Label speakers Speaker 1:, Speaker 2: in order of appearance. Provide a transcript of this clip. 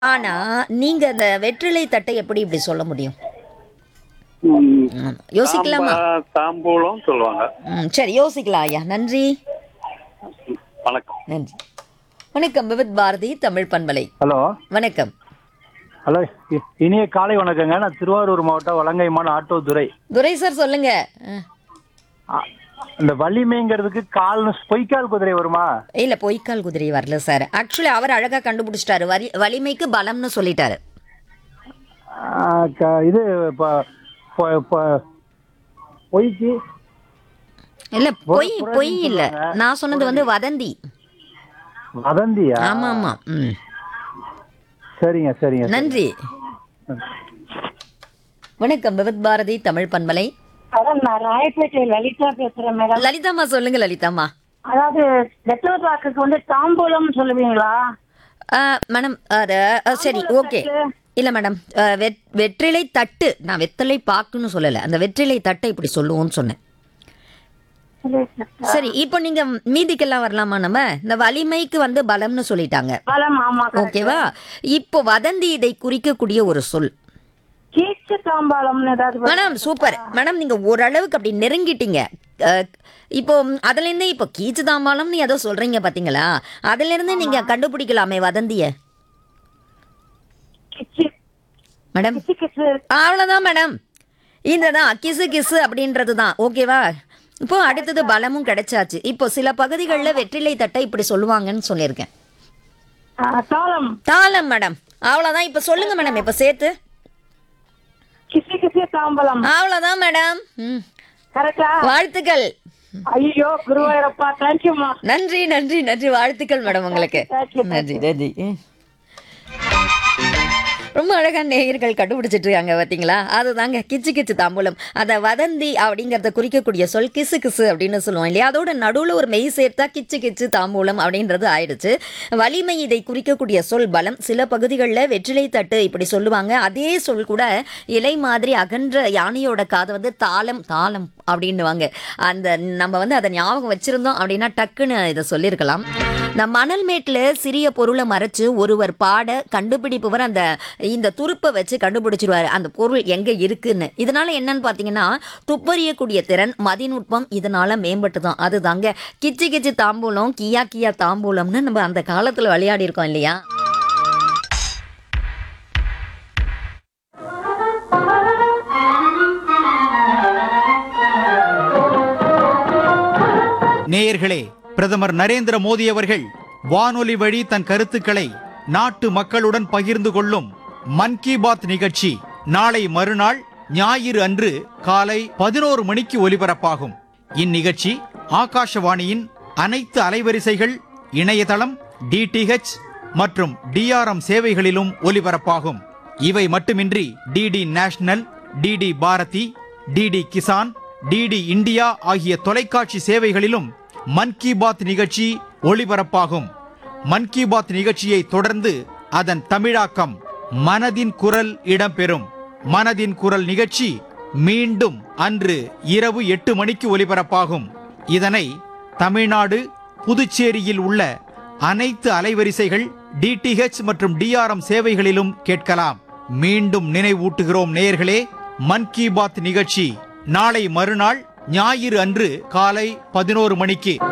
Speaker 1: ஆனா நீங்க அந்த வெற்றிலை தட்டை எப்படி இப்படி சொல்ல முடியும்
Speaker 2: ம்,
Speaker 1: ம், யோசிக்கலாமா
Speaker 2: தாம்பா- தாம்பூலம் சொல்லுவாங்க
Speaker 1: ம், சரி யோசிக்கலாம் ஐயா நன்றி
Speaker 2: வணக்கம்
Speaker 1: நன்றி வணக்கம் விவித் பாரதி தமிழ் பண்பலை
Speaker 3: ஹலோ
Speaker 1: வணக்கம்
Speaker 3: ஹலோ இ- இனிய காலை வணக்கங்க நான் திருவாரூர் மாவட்டம் வலங்கைமான் ஆட்டோ துரை
Speaker 1: துரை சார் சொல்லுங்க அஹ்,
Speaker 3: ஆ, இந்த வலிமைங்கிறதுக்கு கால்னு பொய்க்கால் குதிரை வருமா
Speaker 1: இல்ல பொய்க்கால் குதிரை வரல சார் ஆக்சுவலி அவர் அழகா கண்டுபிடிச்சிட்டாரு வலி வலிமைக்கு பலம்னு சொல்லிட்டாரு
Speaker 3: ஆ, க- இது ப- பொ- பொ- பொய்க்கு
Speaker 1: இல்ல பொய்
Speaker 3: புரளி
Speaker 1: பொய் இல்ல
Speaker 3: சொல்லுவாங்க.
Speaker 1: நான் சொன்னது வந்து வதந்தி
Speaker 3: வதந்தியா
Speaker 1: ஆமா ஆமா ம்
Speaker 3: சரிங்க சரிங்க
Speaker 1: நன்றி வணக்கம் விவித் பாரதி தமிழ் பண்பலை
Speaker 4: அதான் நான் ராயப்பேட்டை லலிதா பேசுறேன் மேடம்
Speaker 1: லலிதாம்மா சொல்லுங்க லலிதாம்மா
Speaker 4: அதாவது வெத்தலை பாக்குக்கு வந்து தாம்பூலம் சொல்லுவீங்களா
Speaker 1: ஆ, மேடம் அது ஆ, சரி ஓகே இல்ல மேடம் ஆ, வெட்- வெற்றிலை தட்டு நான் வெத்தலை பாக்குன்னு சொல்லல அந்த வெற்றிலை தட்டை இப்படி சொல்லுவோம்னு சொன்னேன் சரி இப்போ நீங்க மீதிக்கெல்லாம் வரலாமா நம்ம இந்த வலிமைக்கு வந்து பலம்னு சொல்லிட்டாங்க
Speaker 4: பலம் ஆமா
Speaker 1: ஓகேவா இப்போ வதந்தி இதை குறிக்கக்கூடிய ஒரு சொல்
Speaker 4: கீச்சு தாம்பாளம்னு ஏதாவது வரும்.
Speaker 1: மேடம் சூப்பர் மேடம் நீங்க ஓரளவுக்கு அப்படி நெருங்கிட்டீங்க அஹ், இப்போ அதுல இருந்தே இப்போ கீச்சு தாம்பாளம்னு ஏதோ சொல்றீங்க பாத்தீங்களா அதுல இருந்து நீங்க கண்டுபிடிக்கலாமே வதந்திய
Speaker 4: கிச்சு
Speaker 1: மேடம்
Speaker 4: கிச்சு கிச்சு
Speaker 1: அவ்வளவுதான் மேடம் இந்த தான் கிசு கிசு அப்படின்றது தான் ஓகேவா இப்போ அடுத்தது பலமும் கிடைச்சாச்சு இப்போ சில பகுதிகளில் வெற்றிலை தட்டை இப்படி சொல்லுவாங்கன்னு சொல்லியிருக்கேன்
Speaker 4: ஆ, தாளம்
Speaker 1: தாளம் மேடம் அவ்வளோதான் இப்போ சொல்லுங்க மேடம் இப்போ சேர்த்து
Speaker 4: கிசு கிசு தாம்பலம்
Speaker 1: அவ்வளோதான் மேடம் ம்
Speaker 4: கரெக்டா
Speaker 1: வாழ்த்துக்கள்
Speaker 4: ஐயோ குருவாயூரப்பா தேங்க்யூமா
Speaker 1: நன்றி நன்றி நன்றி வாழ்த்துக்கள் மேடம் உங்களுக்கு நன்றி நன்றி ரொம்ப அழகான நேயர்கள் கண்டுபிடிச்சிட்டு இருக்காங்க பார்த்தீங்களா அதுதாங்க கிச்சு கிச்சு தாம்பூலம் அதை வதந்தி அப்படிங்கிறத குறிக்கக்கூடிய சொல் கிசு கிசு அப்படின்னு சொல்லுவோம் இல்லையா அதோட நடுவில் ஒரு மெய் சேர்த்தா கிச்சு கிச்சு தாம்பூலம் அப்படின்றது ஆயிடுச்சு வலிமை இதை குறிக்கக்கூடிய சொல் பலம் சில பகுதிகளில் வெற்றிலை தட்டு இப்படி சொல்லுவாங்க அதே சொல் கூட இலை மாதிரி அகன்ற யானையோட காதை வந்து தாளம் தாளம் அப்படின்னுவாங்க அந்த நம்ம வந்து அதை ஞாபகம் வச்சிருந்தோம் அப்படின்னா டக்குன்னு இதை சொல்லியிருக்கலாம் இந்த மணல் மேட்டில் சிறிய பொருளை மறைச்சு ஒருவர் பாட கண்டுபிடிப்பவர் அந்த இந்த துருப்பை வச்சு கண்டுபிடிச்சிருவாரு அந்த பொருள் எங்க இருக்குன்னு இதனால என்னன்னு பார்த்தீங்கன்னா துப்பறியக்கூடிய திறன் மதிநுட்பம் இதனால மேம்பட்டு தான் அதுதாங்க கிச்சு கிச்சு தாம்பூலம் கியா கியா தாம்பூலம்னு நம்ம அந்த காலத்தில் விளையாடி இருக்கோம் இல்லையா
Speaker 5: நேயர்களே பிரதமர் நரேந்திர மோடி அவர்கள் வானொலி வழி தன் கருத்துக்களை நாட்டு மக்களுடன் பகிர்ந்து கொள்ளும் மன் கி பாத் நிகழ்ச்சி நாளை மறுநாள் ஞாயிறு அன்று காலை பதினோரு மணிக்கு ஒலிபரப்பாகும் இந்நிகழ்ச்சி ஆகாஷவாணியின் அனைத்து அலைவரிசைகள் இணையதளம் டிடிஹெச் மற்றும் டிஆர்எம் சேவைகளிலும் ஒலிபரப்பாகும் இவை மட்டுமின்றி DD national DD Bharati DD Kisan DD India ஆகிய தொலைக்காட்சி சேவைகளிலும் மன் கி பாத் நிகழ்ச்சி ஒளிபரப்பாகும் மன் கி பாத் நிகழ்ச்சியை தொடர்ந்து அதன் தமிழாக்கம் மனதின் குரல் இடம்பெறும் மனதின் குரல் நிகழ்ச்சி மீண்டும் அன்று இரவு எட்டு மணிக்கு ஒலிபரப்பாகும் இதனை தமிழ்நாடு புதுச்சேரியில் உள்ள அனைத்து அலைவரிசைகள் டிடிஹெச் மற்றும் டிஆர்எம் சேவைகளிலும் கேட்கலாம் மீண்டும் நினைவூட்டுகிறோம் நேயர்களே மன் கி பாத் நிகழ்ச்சி நாளை மறுநாள் ஞாயிறு அன்று காலை பதினோரு மணிக்கு